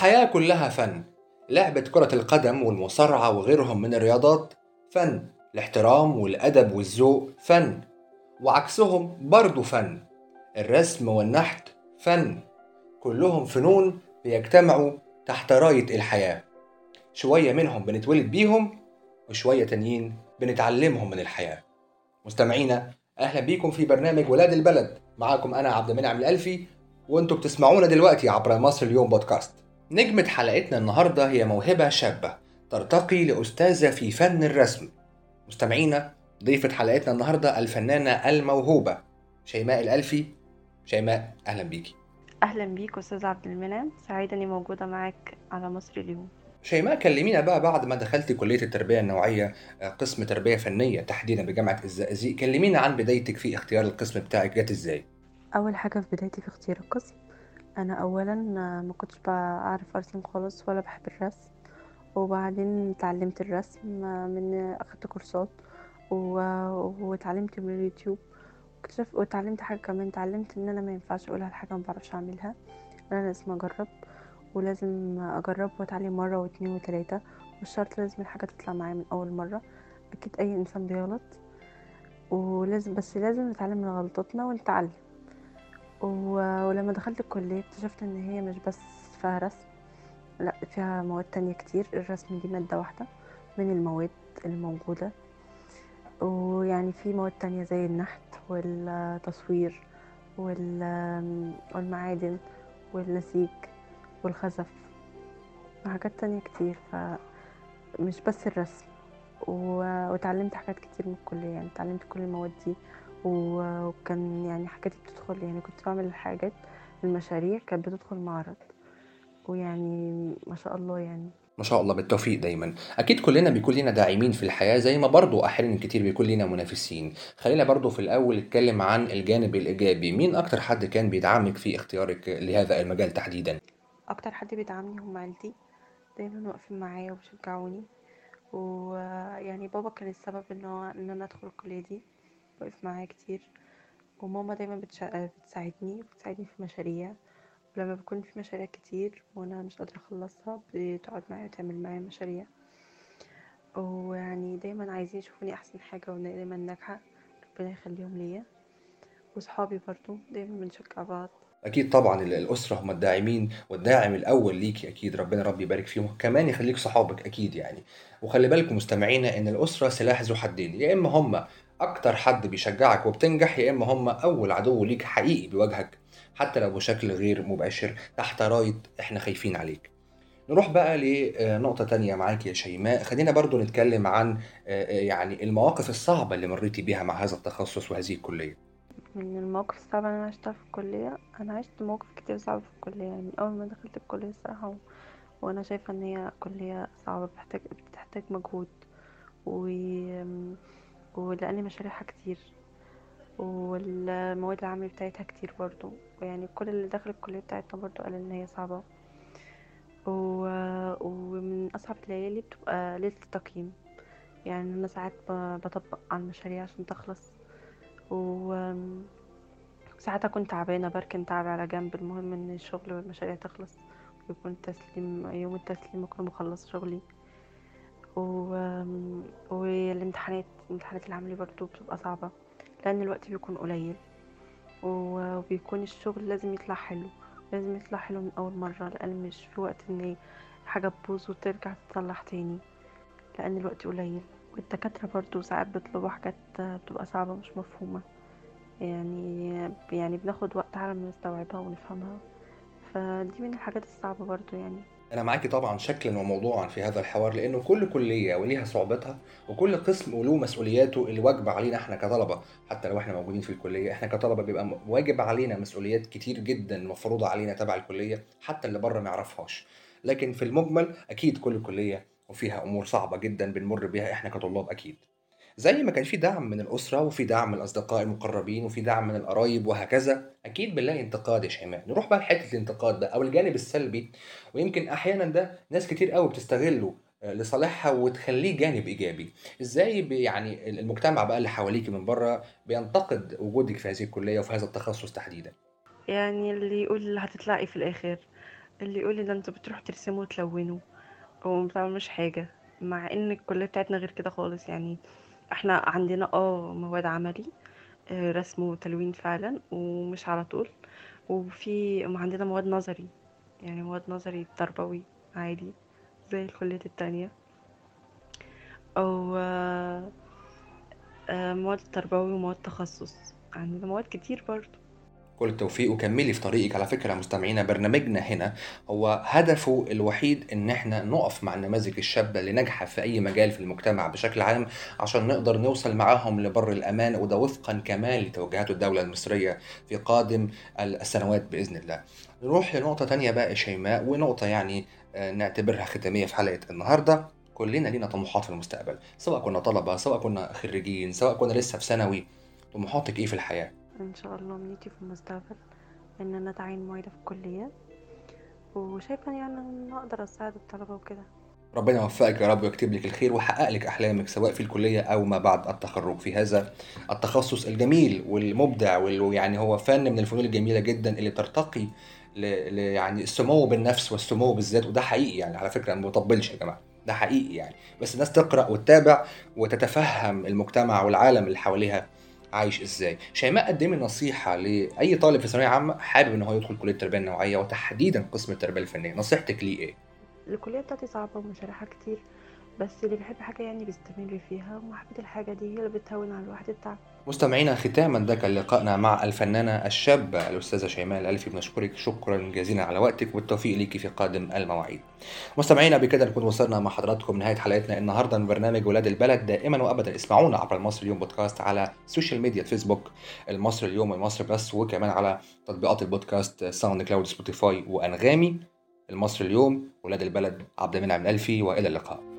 الحياة كلها فن لعبة كرة القدم والمصارعة وغيرهم من الرياضات فن الاحترام والأدب والذوق فن وعكسهم برضو فن الرسم والنحت فن كلهم فنون بيجتمعوا تحت راية الحياة شوية منهم بنتولد بيهم وشوية تانيين بنتعلمهم من الحياة مستمعينا أهلا بيكم في برنامج ولاد البلد معاكم أنا عبد المنعم الألفي وانتوا بتسمعونا دلوقتي عبر مصر اليوم بودكاست نجمة حلقتنا النهاردة هي موهبة شابة ترتقي لأستاذة في فن الرسم مستمعينا ضيفة حلقتنا النهاردة الفنانة الموهوبة شيماء الألفي شيماء أهلا بيكي أهلا بيك أستاذ عبد المنعم سعيدة إني موجودة معاك على مصر اليوم شيماء كلمينا بقى بعد ما دخلتي كلية التربية النوعية آه، قسم تربية فنية تحديدا بجامعة الزقازيق كلمينا عن بدايتك في اختيار القسم بتاعك جت ازاي أول حاجة في بدايتي في اختيار القسم أنا أولا ما كنتش بعرف أرسم خالص ولا بحب الرسم وبعدين اتعلمت الرسم من أخدت كورسات و- واتعلمت من اليوتيوب واكتشفت واتعلمت حاجة كمان اتعلمت إن أنا ما ينفعش أقول على حاجة ما بعرفش أعملها أنا لازم أجرب ولازم أجرب وأتعلم مرة واتنين وتلاتة مش شرط لازم الحاجة تطلع معايا من أول مرة أكيد أي إنسان بيغلط ولازم بس لازم نتعلم من غلطاتنا ونتعلم و- ولما دخلت الكلية اكتشفت إن هي مش بس فيها رسم لأ فيها مواد تانية كتير الرسم دي مادة واحدة من المواد الموجودة ويعني في مواد تانية زي النحت والتصوير وال- والمعادن والنسيج والخزف وحاجات تانية كتير فمش بس الرسم و- واتعلمت حاجات كتير من الكلية يعني اتعلمت كل المواد دي و- وكان يعني حاجاتي بتدخل يعني كنت بعمل الحاجات المشاريع كانت بتدخل معرض ويعني ما شاء الله يعني ما شاء الله بالتوفيق دايما اكيد كلنا بيكون لنا داعمين في الحياه زي ما برضو احيانا كتير بيكون لنا منافسين خلينا برضو في الاول نتكلم عن الجانب الايجابي مين اكتر حد كان بيدعمك في اختيارك لهذا المجال تحديدا اكتر حد بيدعمني هم عيلتي دايما واقفين معايا وبيشجعوني ويعني بابا كان السبب ان هو ان انا ادخل الكليه دي وقف معايا كتير وماما دايما بتشا... بتساعدني بتساعدني في مشاريع ولما بيكون في مشاريع كتير وانا مش قادره اخلصها بتقعد معايا وتعمل معايا مشاريع ويعني دايما عايزين يشوفوني احسن حاجه وان أنا دايما ناجحه ربنا يخليهم ليا وصحابي برضو دايما بنشجع بعض اكيد طبعا ال- الاسره هم الداعمين والداعم الاول ليكي اكيد ربنا ربي يبارك فيهم كمان يخليك صحابك اكيد يعني وخلي بالكم مستمعينا ان الاسره سلاح ذو حدين يا اما هم اكتر حد بيشجعك وبتنجح يا اما هم اول عدو ليك حقيقي بيواجهك حتى لو بشكل غير مباشر تحت رايه احنا خايفين عليك نروح بقى لنقطة تانية معاك يا شيماء خلينا برضو نتكلم عن آه، آه، يعني المواقف الصعبة اللي مريتي بيها مع هذا التخصص وهذه الكلية من المواقف الصعبة اللي أنا عشتها في الكلية أنا عشت مواقف كتير صعبة في الكلية يعني من أول ما دخلت الكلية الصراحة و... وأنا شايفة إن هي كلية صعبة بتحتاج بتحتاج مجهود و... ولأن مشاريعها كتير والمواد العمل بتاعتها كتير برضو ويعني كل اللي داخل الكلية بتاعتنا برضو قال إن هي صعبة و... ومن أصعب الليالي بتبقى ليلة التقييم يعني أنا ساعات ب- بطبق على المشاريع عشان تخلص و ساعات أكون تعبانة بركن تعب على جنب المهم إن الشغل والمشاريع تخلص ويكون التسليم يوم التسليم أكون مخلص شغلي و... والامتحانات الامتحانات العملي برضو بتبقى صعبة لأن الوقت بيكون قليل و- وبيكون الشغل لازم يطلع حلو لازم يطلع حلو من أول مرة لأن مش في وقت إن حاجة تبوظ وترجع تتصلح تاني لأن الوقت قليل والدكاترة برضو ساعات بيطلبوا حاجات بتبقى صعبة مش مفهومة يعني يعني بناخد وقت على ما نستوعبها ونفهمها فدي من الحاجات الصعبة برضو يعني أنا معاكي طبعا شكلا وموضوعا في هذا الحوار لأنه كل كلية وليها صعوبتها وكل قسم وله مسؤولياته اللي واجبة علينا احنا كطلبة حتى لو احنا موجودين في الكلية احنا كطلبة بيبقى م- واجب علينا مسؤوليات كتير جدا مفروضة علينا تبع الكلية حتى اللي بره ما يعرفهاش لكن في المجمل أكيد كل كلية وفيها أمور صعبة جدا بنمر بيها احنا كطلاب أكيد زي ما كان في دعم من الأسرة وفي دعم من الأصدقاء المقربين وفي دعم من القرايب وهكذا أكيد بنلاقي انتقاد يا شيماء نروح بقى لحتة الانتقاد ده أو الجانب السلبي ويمكن احيانا ده ناس كتير قوي بتستغله آه، لصالحها وتخليه جانب ايجابي ازاي بي- يعني المجتمع بقى اللي حواليك من بره بينتقد وجودك في هذه الكليه وفي هذا التخصص تحديدا يعني اللي يقول هتطلعي في الآخر اللي يقول لي ده انتوا بتروحوا ترسموا وتلونوا وما بتعملوش حاجة مع ان الكلية بتاعتنا غير كده خالص يعني احنا عندنا اه مواد عملي آه، رسم وتلوين فعلا ومش على طول وفي عندنا مواد نظري يعني مواد نظري تربوي عادي زي الكليات التانية او آه، آه، مواد تربوي ومواد تخصص عندنا مواد كتير برضو كل التوفيق وكملي في طريقك على فكرة مستمعينا برنامجنا هنا هو هدفه الوحيد ان احنا نقف مع النماذج الشابة اللي ناجحة في اي مجال في المجتمع بشكل عام عشان نقدر نوصل معاهم لبر الامان وده وفقا كمان لتوجيهات الدولة المصرية في قادم السنوات بإذن الله نروح لنقطة تانية بقى يا شيماء ونقطة يعني آه، نعتبرها ختامية في حلقة النهاردة كلنا لينا طموحات في المستقبل سواء كنا طلبة سواء كنا خريجين سواء كنا لسه في ثانوي طموحاتك ايه في الحياة ان شاء الله امنيتي في المستقبل ان انا اتعين معيدة في الكلية وشايفة يعني ان اقدر اساعد الطلبة وكده ربنا يوفقك يا رب ويكتب لك الخير ويحقق لك احلامك سواء في الكليه او ما بعد التخرج في هذا التخصص الجميل والمبدع ويعني هو فن من الفنون الجميله جدا اللي ترتقي ل... ل... يعني السمو بالنفس والسمو بالذات وده حقيقي يعني على فكره ما بطبلش يا جماعه ده حقيقي يعني بس الناس تقرا وتتابع وتتفهم المجتمع والعالم اللي حواليها عايش ازاي شيماء قدمي نصيحه لاي طالب في ثانويه عامه حابب ان هو يدخل كليه التربيه النوعيه وتحديدا قسم التربيه الفنيه نصيحتك ليه ايه الكلية بتاعتي صعبة ومشاريعها كتير بس اللي بيحب حاجة يعني بيستمر فيها ومحبة الحاجة دي هي اللي بتهون على الواحد التعب مستمعينا ختاما ده كان لقائنا مع الفنانة الشابة الأستاذة شيماء الألفي بنشكرك شكرا جزيلا على وقتك والتوفيق ليكي في قادم المواعيد. مستمعينا بكده نكون وصلنا مع حضراتكم نهاية حلقتنا النهارده من برنامج ولاد البلد دائما وأبدا اسمعونا عبر المصري اليوم بودكاست على السوشيال ميديا فيسبوك المصري اليوم والمصري بس وكمان على تطبيقات البودكاست ساوند كلاود سبوتيفاي وأنغامي المصري اليوم ولاد البلد عبد المنعم الألفي وإلى اللقاء.